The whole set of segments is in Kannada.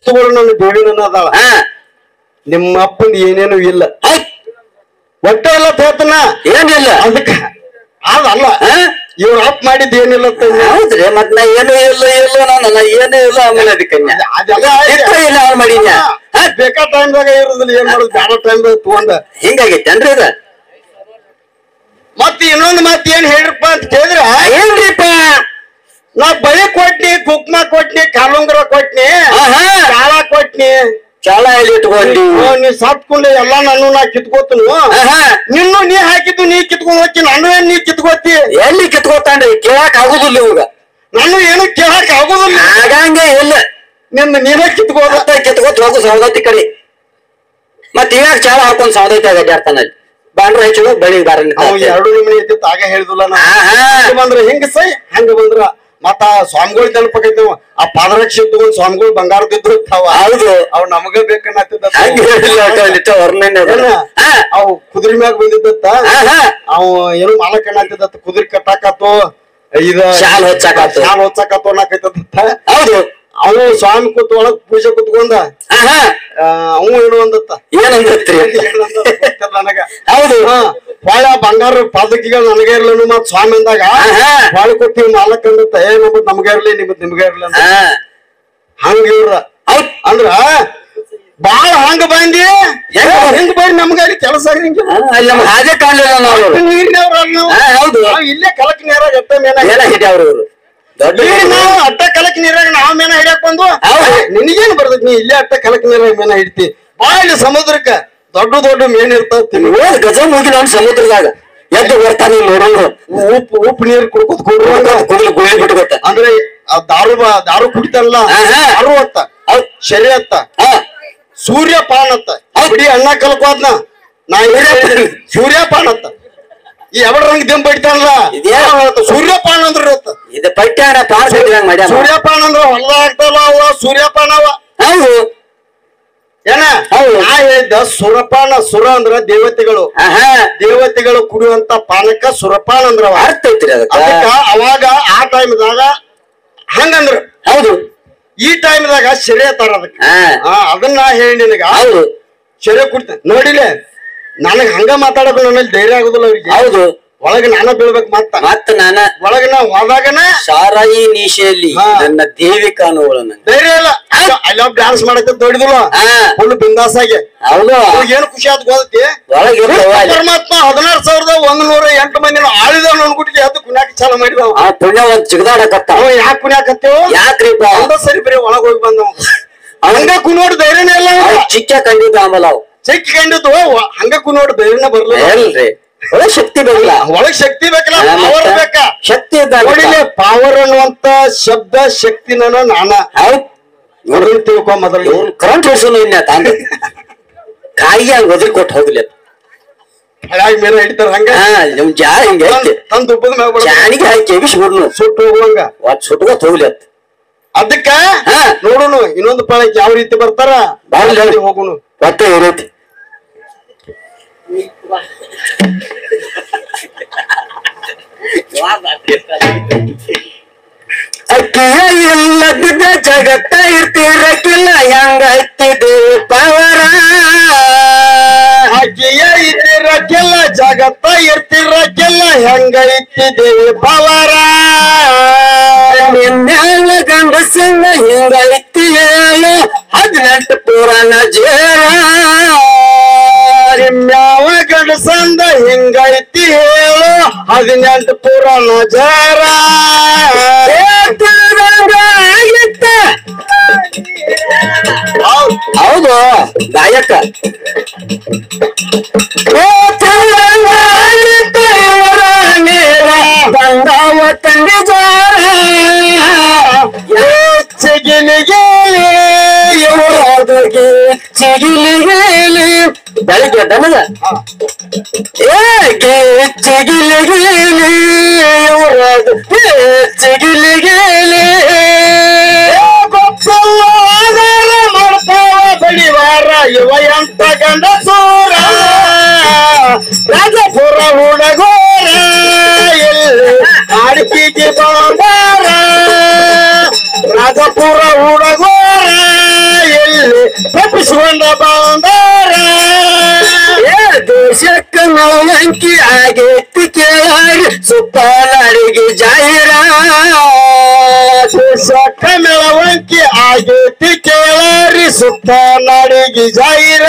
ವಸ್ತುಗಳು ನನ್ನ ಬೇಡಿನ ಅದಾಳ ಹಾ ನಿಮ್ಮ ಅಪ್ಪನ ಏನೇನು ಇಲ್ಲ ಆಯ್ತ್ ಒಟ್ಟೆ ಎಲ್ಲ ತೇತನ ಏನಿಲ್ಲ ಅದಕ್ಕ ಅದಲ್ಲ ಹಾ? ಇವ್ರ ಅಪ್ಪ ಮಾಡಿದ್ ಏನಿಲ್ಲ ಅಂತ ಇನ್ನು. ಹೌದ್ರಿ ಮತ್ ನಾ ಏನು ಇಲ್ಲ ಇಲ್ಲ ನಾನು ನಾ ಏನೂ ಇಲ್ಲ ಆಮೇಲೆ ಅದಕ್ಕೆ ಅದೆಲ್ಲ ಇತ್ತ ಇಲ್ಲ ಅವ್ರು ಮಾಡಿದ್ಯ ಹಾ, ಬೇಕಾ ಟೈಮ್ದಾಗ ಇರುದಿಲ್ಲ ಏನ್ ಮಾಡೋದು ಬ್ಯಾಡ ಟೈಮ್ದಾಗ ತಗೊಂಡ ಹಿಂಗಾಗೈತೇನ್ರಿ ಇದು ಮತ್ ಇನ್ನೊಂದ್ ಮಾತ್ ಏನ್ ಹೇಳ್ರಪ್ಪ ಅಂತ ಕೇಳಿದ್ರ ಏನ್ರಿಪ್ಪ ನಾ ಬಳಿ ಕೊಟ್ನಿ ಕುಕ್ಮ ಕೊಟ್ನಿ ಕಾಲುಂಗ್ರ ಕೊಟ್ನಿ ಆಹಾ ಕಾಳ ಕೊಟ್ನಿ ಚಾಳ ಎಲ್ಲಿ ಇಟ್ಕೊಂಡಿ ಓ, ನೀ ಸತ್ಕೊಂಡು ಎಲ್ಲ ನಾನು ನಾ ಕಿತ್ಕೋತನು ಆಹಾ ನಿನ್ನು ನೀ ಹಾಕಿದ್ದು ನೀ ಕಿತ್ಕೊಂಡ್ ಹೋಗಿ ನಾನು ಏನ್ ನೀ ಕಿತ್ಕೋತಿ ಎಲ್ಲಿ ಕಿತ್ಕೋತಾನ್ರಿ ಕೇಳಕ್ ಆಗುದಿಲ್ಲ ಇವಾಗ ನಾನು ಏನು ಕೇಳಕ್ ಆಗೋದಿಲ್ಲ ಆಗಂಗೆ ಇಲ್ಲ ನಿನ್ನ ನೀನೇ ಕಿತ್ಕೋದ ಮತ್ತೆ ಕಿತ್ಕೋತ್ ಹೋಗು ಸೌದತ್ತಿ ಕಡೆ ಮತ್ ಇವಾಗ ಚಾಳ ಹಾಕೊಂಡ್ ಸೌದತ್ತಿ ಅಡ್ಡಾಡ್ತಾನ ಅಲ್ಲಿ ಬಾಂಡ್ರ ಹೆಚ್ಚು ಬಳಿ ಬಾರ ಅವ್ ಎರಡು ನಿಮಿಷ ಐತಿ ಆಗ ಹೇಳಿದಿಲ್ಲ ನಾ ಆಹಾ ಹಿಂಗ್ ಬಂದ್ರ ಹಿಂಗ ಸೈ ಹಂಗ ಬಂದ್ರ ಮತ್ತ ಆ ಸ್ವಾಮಿಗಳು ನೆನಪಾಕೈತಿ ಆ ಪಾದರಕ್ಷೆ ತಗೊಂಡ್ ಸ್ವಾಮಿಗಳು ಬಂಗಾರದಿದ್ರು ಅವ ಹೌದು ಅವ್ ನಮಗ ಬೇಕನ್ನತ್ತಿದ್ದ ಹಂಗೆ ಹೇಳಿಲ್ಲ ಅಕ್ಕ, ವರ್ಣನೆ ಅದ. ಹಾ, ಅವ್ ಕುದುರೆ ಮ್ಯಾಗ ಬಂದಿದ್ದತ್ತ ಆಹಾ. ಅವ್ ಏನು ಮಾಲಕಣ್ಣತ್ತಿದ್ದತ್ತ ಕುದುರೆ ಕಟ್ಟಾಕತ್ತು ಇದ ಶಾಲ್ ಹೊಚ್ಚಾಕತ್ತು. ಶಾಲ್ ಹೊಚ್ಚಾಕತ್ತು ಅನ್ನಕೈತತ್ತ ಹೌದು ಅವು ಸ್ವಾಮಿ ಕೂತ್ ಒಳಗ್ ಪೂಜೆ ಕುತ್ಕೊಂಡ ಆಹಾ ಅವು ಏನು ಅಂದತ್ತ ಏನಂದ್ರಿ ಏನಂದ ಗೊತ್ತಿಲ್ಲ ನನಗ ಹೌದು ಹಾ ಹೊಳ ಬಂಗಾರ ಪಾದಕಿಗಳು ನನಗೆ ಇರ್ಲಿ ಮತ್ ಸ್ವಾಮಿ ಅಂದಾಗ ಆಹಾ. ಹೊಳ ಕೊಟ್ಟಿ ಮಾಲಕ್ ಅಂದತ್ತ ಏ ನಮ್ದು ನಮ್ಗೆ ಇರ್ಲಿ ನಿಮ್ದು ನಿಮ್ಗೆ ಇರ್ಲಿ ಅಂತ ಹಾ ಹಂಗ ಇವ್ರ ಹೌದ್ ಅಂದ್ರ ಬಾಳ ಹಂಗ ಬಂದಿ ಹೆಂಗ್ ಬಂದಿ? ಹೆಂಗ್ ಬಂದಿ ನಮ್ಗ ಅಲ್ಲಿ ಕೆಲಸ ಹಿಂಗ ಹಾ, ಅಲ್ಲಿ ನಮ್ಗೆ ಹಾಗೆ ಕಾಣ್ಲಿಲ್ಲ ನಾವು ನೀರಿನವ್ರ ನಾವು ಹಾ, ಹೌದು ನಾವ್ ಇಲ್ಲೇ ಕಲಕ್ ನೀರಾಗ ಎತ್ತ ಮೇನ ಏನ ಹಿಡಿಯವ್ರು ಇವ್ರು ದೊಡ್ಡ ಈಗ ನಾವು ಅಟ್ಟ ಕಲಕ್ ನೀರಾಗ ನಾವ್ ಮೇನ ಹಿಡಿಯಕ್ ಬಂದು ಹೌದು. ನಿನಗೇನ್ ಬರ್ತೈತಿ ನೀ ಇಲ್ಲೇ ಅಟ್ಟ ಕಲಕ್ ನೀರಾಗ ಮೇನ ಹಿಡಿತಿ ಬಾಳ ಸಮುದ್ರಕ್ಕ ದೊಡ್ಡ ದೊಡ್ಡ ಮೇನ್ ಇರ್ತಾವ ತಿನ್ನು ಹೋದ್ ಗಜ ಮುಗಿಲ ಅವ್ನು ಸಮುದ್ರದಾಗ ಎದ್ದು ಬರ್ತಾನೆ ನೋಡೋಣ ಉಪ್ಪು ಉಪ್ಪು ನೀರ್ ಕುಡ್ಕೊತ್ ಕುಡ್ರುವಂಗ ಕುಡಿಲು ಗುಳಿ ಬಿಟ್ಕೊತ ಅಂದ್ರೆ ಆ ದಾರು ಬ- ದಾರು ಕುಡಿತಾರಲ್ಲ ಆಹಾ. ದಾರು ಅತ್ತ ಹೌದ್ ಶರಿ ಅತ್ತ ಹಾ ಸೂರ್ಯ ಪಾನ್ ಅತ್ತ ಹೌದ್. ಬಿಡಿ ಅಣ್ಣ ಕಲ್ಕೋದ್ನ ನಾ ಸೂರ್ಯಪಾನ. ಸೂರ್ಯ ಪಾನ್ ಅತ್ತ ಈ ಯಾವ ರಂಗ್ ದಿಂಬ ಇಡ್ತಾನಲ್ಲ ಇದ್ಯಾವ ಸೂರ್ಯ ಪಾನ್ ಅಂದ್ರ ಇರತ್ತ ಇದು ಪಟ್ಯಾಣ ಪಾಸ್ ಹಿಡಿದಂಗ್ ಮಾಡ್ಯಾನ ಸೂರ್ಯಪಾನ ಅಂದ್ರ ಹೊಲದಾಗ ಆಗ್ತಾವಲ್ಲ ಅವ ಸೂರ್ಯಪಾನ ಅವ ಹೌದು ಏನ ಹೌದು. ನಾ ಹೇಳಿದ್ದ ಸುರಪಾನ ಸುರ ಅಂದ್ರ ದೇವತೆಗಳು ಆಹಾ ದೇವತೆಗಳು ಕುಡಿಯುವಂತ ಪಾನಕ ಸುರಪಾನ ಅಂದ್ರ ಅವ ಅರ್ಥ ಐತ್ರಿ ಅದಕ್ಕ ಅದಕ್ಕ ಅವಾಗ ಆ ಟೈಮ್ದಾಗ ಹಂಗಂದ್ರ ಹೌದು ಈ ಟೈಮ್ದಾಗ ಸೆರೆ ತರ ಅದಕ್ಕೆ ಹಾ ಆ, ಅದನ್ನ ಹೇಳಿ ನಿನಗ ಹೌದು ಸೆರೆ ಕುಡ್ತ ನೋಡಿಲೆ ನನಗ್ ಹಂಗ ಮಾತಾಡೋದು ನನ್ನಲ್ಲಿ ಧೈರ್ಯ ಆಗುದಿಲ್ಲ ಅವ್ರಿಗೆ ಹೌದು ಒಳಗ ನಾನ ಬೀಳ್ಬೇಕು ಮತ್ತ ಮತ್ತ ನಾನ ಒಳಗ ನಾ ಹೋದಾಗನ ಸಾರಾಯಿ ನೀಶೆಯಲ್ಲಿ ಹಾ. ನನ್ನ ದೇವಿ ಕಾಣುವಳು ನಂಗೆ ಧೈರ್ಯ ಇಲ್ಲ ಅಲ್ಲ ಡ್ಯಾನ್ಸ್ ಮಾಡಕ್ಕೆ ದೊಡ್ಡದಿಲ್ಲ ಹಾ ಫುಲ್ ಬಿಂದಾಸಾಗಿ ಹೌದು ಅವ್ರಿಗೆ ಏನು ಖುಷಿ ಆದ್ ಗೊತ್ತೈತಿ ಒಳಗಿರ್ತಾವ ಅಲ್ಲಿ. ಪರಮಾತ್ಮ ಹದಿನಾರು ಸಾವಿರದ ಒಂದ್ ನೂರ ಎಂಟು ಮಂದಿ ಆಳಿದ ಅನ್ಬಿಟ್ಟಿಗೆ ಅದು ಕುಣ್ಯಾಕ ಚಾಲ ಮಾಡಿದವ ಆ ಪುಣ್ಯವಂತ ಜಿಗದಾಡಕತ್ತ ಅವ ಯಾಕೆ ಕುಣ್ಯಾಕತ್ತೇವ ಯಾಕ್ರಿಪ್ಪ ಒಂದ ಸರಿ ಬರೀ ಒಳಗ್ ಹೋಗಿ ಬಂದವ ಹಂಗ ಕುನೋಡ್ ಧೈರ್ಯನೇ ಇಲ್ಲ ಅವ್ ಅವ್ನಿಗೆ. ಚಿಕ್ಕ ಕಂಡಿದ್ದ ಆಮೇಲೆ ಅವು ಚೆಕ್ ಕಂಡಿದ್ದು ವ- ಹಂಗ ಕುನೋಡ್ ಧೈರ್ಯನೇ ಬರ್ಲಿಲ್ಲ ಎಲ್ರಿ ಒಳ್ಳೆ ಶಕ್ತಿ ಬೇಕಲ್ಲ ಒಳಗ್ ಶಕ್ತಿ ಬೇಕಲ್ಲ ಹಾ, ಪವರ್ ಮತ್ತೆ? ಬೇಕಾ ಶಕ್ತಿ ಇದ್ದಾಗ ನೋಡಿಲೆ ಪವರ್ ಅನ್ನುವಂತ ಶಬ್ದ ಶಕ್ತಿನ ನಾನ ಹೌದ್ ಅದನ್ನ ತಿಳ್ಕೊ ಮೊದಲು ಇವ್ನು ಕರೆಂಟ್ ಹಿಡ್ಸೋನು ಇನ್ನ ತಾಂಡ ಕಾಯಿಗೆ ಹಂಗ ಒದರಿ ಕೊಟ್ಟು ಹೋಗ್ಲಿ ಅದು. ಹಳಾಗಿ ಮೇಲೆ ಹಿಡಿತಾರ ಹಂಗ ಹಾ ನಿಮ್ ಜಾ ಹಿಂಗ ಐತಿ ತಂದ್ ತುಪ್ಪದ ಮ್ಯಾಗ ಬಿಡ್ಬೇಕು. ಜಾನಿಗೆ ಹಾಕಿ ಎಗಿಸಿ ಬಿಡ್ನು ಸುಟ್ಟು ಹೋಗುವಂಗ ಒಟ್ ಸುಟ್ಕೋತ್ ಹೋಗ್ಲಿ ಅತ್ ಅದಕ್ಕ ಹಾ. ನೋಡುನು ಇನ್ನೊಂದು ಪಾಳಕ್ ಯಾವ ರೀತಿ ಬರ್ತಾರ ಬರ್ಲಿ. ಅಲ್ಲಿ ಹೋಗುನು ಒಟ್ಟೆ ಇರೈತಿ ಅಕ್ಕಿಯ ಇಲ್ಲದ ಜಗತ್ತ ಇರ್ತಿರಕ್ಕಿಲ್ಲ ಹೆಂಗ ಹತ್ತಿದೆ ಪವರ ಆಕೆಯ ಇದ್ದಿರಕ್ಕೆಲ್ಲ ಜಗತ್ತ ಇರ್ತಿರಕ್ಕೆಲ್ಲ ಹೆಂಗ ಇತ್ತಿದ್ದೇವೆ ಪವರ ನಿನ್ನೆಲ್ಲ ಗಂಡಸಂಗ ಹಿಂಗ ಇತ್ತಿ ಹೇಳು ಹದಿನೆಂಟು ಪುರಾಣ ಜೇರ ನಿಮ್ಯಾವ ಗಡಸಂದ ಹಿಂಗೈತಿ ಹೇಳು ಹದಿನೆಂಟು ಪುರಾಣ ಜರ ಹೌದ್. ಹೌದು ಗಾಯಕ ಬಂದವ ತಂದೆ ಚಿಗಿಲಿಗೆ ಇವರೊಳಗೆ ಚಿಗಿಲಿಗೇಲಿ ಬೆಳಿಗ್ಗೆ ದನದ ಏಗೆ ಚಿಗಿಲಿಗೇಲಿ ಇವರೊಳಗೆ ಚಿಗಿಲಿಗೇಲಿ ಗೊತ್ತಲ್ಲಾದರ ಮಾಡ್ತಾವ ಬಡಿವಾರ ಇವ ಎಂತ ಗಂಡಸೂರ ರಾಜಪುರ ಹುಡಗೋರ ಎಲ್ಲಿ ಅಡಿಕೆಗೆ ಬಂದಾರ ರಾಜಪುರ ಹುಡಗೋರ ಸುತ್ತ ನಡಿಗೆ ಜಾಹಿರ ದೇಶಕ್ಕ ಮೆಳವಂಕಿ ಆಗೇತಿ ಕೇಳರಿ ಸುತ್ತ ನಾಡಿಗೆ ಜಾಯಿರ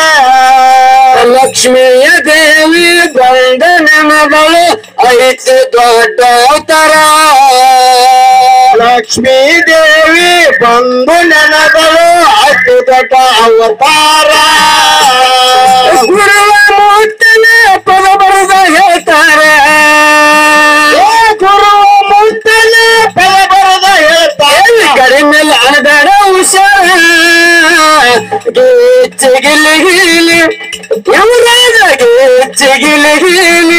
ಲಕ್ಷ್ಮಿಯ ದೇವಿ ಬಂದ ನೆನಗಳು ಐತಿ ದೊಡ್ಡ ಅವತಾರ ಲಕ್ಷ್ಮೀ ದೇವಿ ಬಂದು ನೆನಗಳು ಅತಿ ದೊಡ್ಡ ಅವತಾರ ಗುರುವ ಮುತ್ತನೆ ಪದ ಬರೆದ ಹೇಳ್ತಾರೆ ಏ ಗುರು ಮುತ್ತನೆ ಪದ ಬರದ ಹೇಳ್ತಾರೆ ಕಡಿಮೆ ಅನಬೇಡ ಹುಷಾರ ಗಿಲಿ ಗಿಲಿ ಯುವರಾಜ ಗಿಲಿ ಗಿಲಿ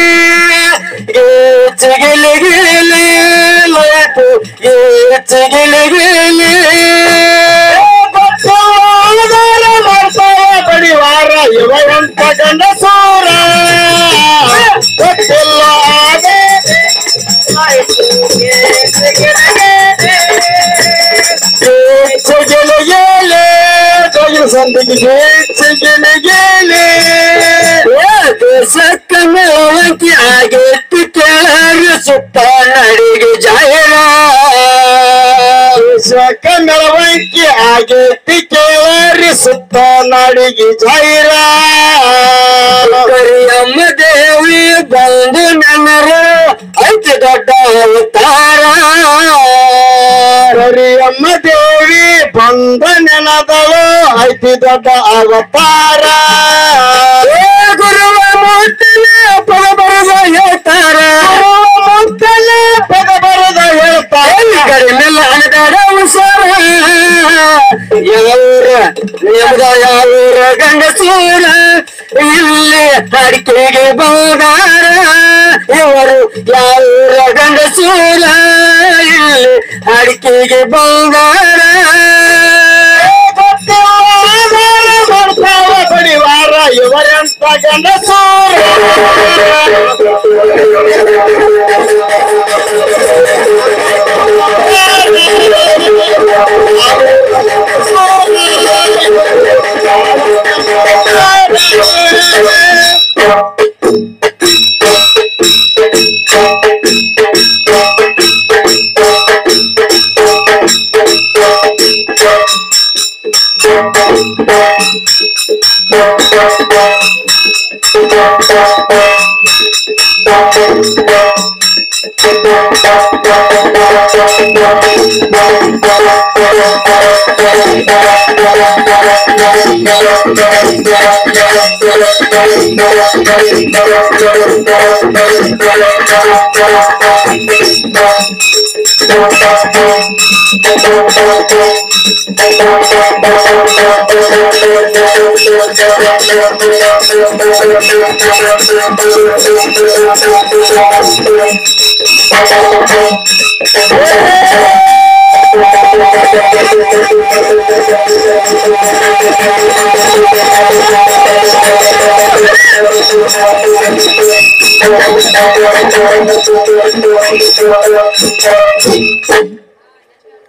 ಗಿಲಿ ಗಿಲಿ ಲೈಫು ಗಿಲಿ ಗಿಲಿ ಮಾಡ್ತಾವ ಬಡಿವಾರ ಇವ ಎಂತ ಗಂಡಸೂರ ಗೊತ್ತಿಲ್ಲ ಅದೇ ಗಿಲಿ ಗಿಲಿ ಗೈರು ಸಂದಿಗೆ ಗಿಲಿ ಗಿಲಿ ದೇಶಕ್ಕ ಮೇಲಂಕಿ ಆಗೇತಿ ಕೇಳರಿ ಸುತ್ತ ನಡಿಗೆ ಜಾಹಿರ ದೇಶಕ್ಕ ಮೆರವಂಕಿ ಆಗೇತಿ ಕೇಳರಿ ಸುತ್ತ ನಾಡಿಗೆ ಜಾಯಿರ ಕರಿಯಮ್ಮ ದೇವಿ ಬಂದು ನೆನರು ಐತಿ ದೊಡ್ಡ ಅವತಾರ ಕರಿಯಮ್ಮ ದೇವಿ ಬಂದ ನೆನದಳು ಐತಿ ದೊಡ್ಡ ಅವತಾರ ಏ ಗುರುವ ಮುತ್ತನೆ ಪದ ಬರೆದ ಹೇಳ್ತಾರ ಮುತ್ತಲೆ ಪದ ಬರದ ಹೇಳ್ತಾರೆ ಕಡಿಮೆ ಹಣದಾಡ ಹುಷಾರ ಯಾವೂರ ನಿಮ್ದ ಯಾವೂರ ಗಂಡಸೂರ ಇಲ್ಲಿ ಅಡಿಕೆಗೆ ಬಂಗಾರ ಇವರು ಯಾವೂರ ಗಂಡಸೂರ ಇಲ್ಲಿ ಅಡಿಕೆಗೆ ಬಂಗಾರ ಮಾಡ್ತಾವ ಬಡಿವಾರ ಇವರೆಂತ ಗಂಡಸೂರ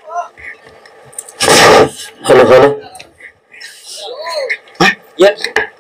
ಹಲೋ ಹಲೋ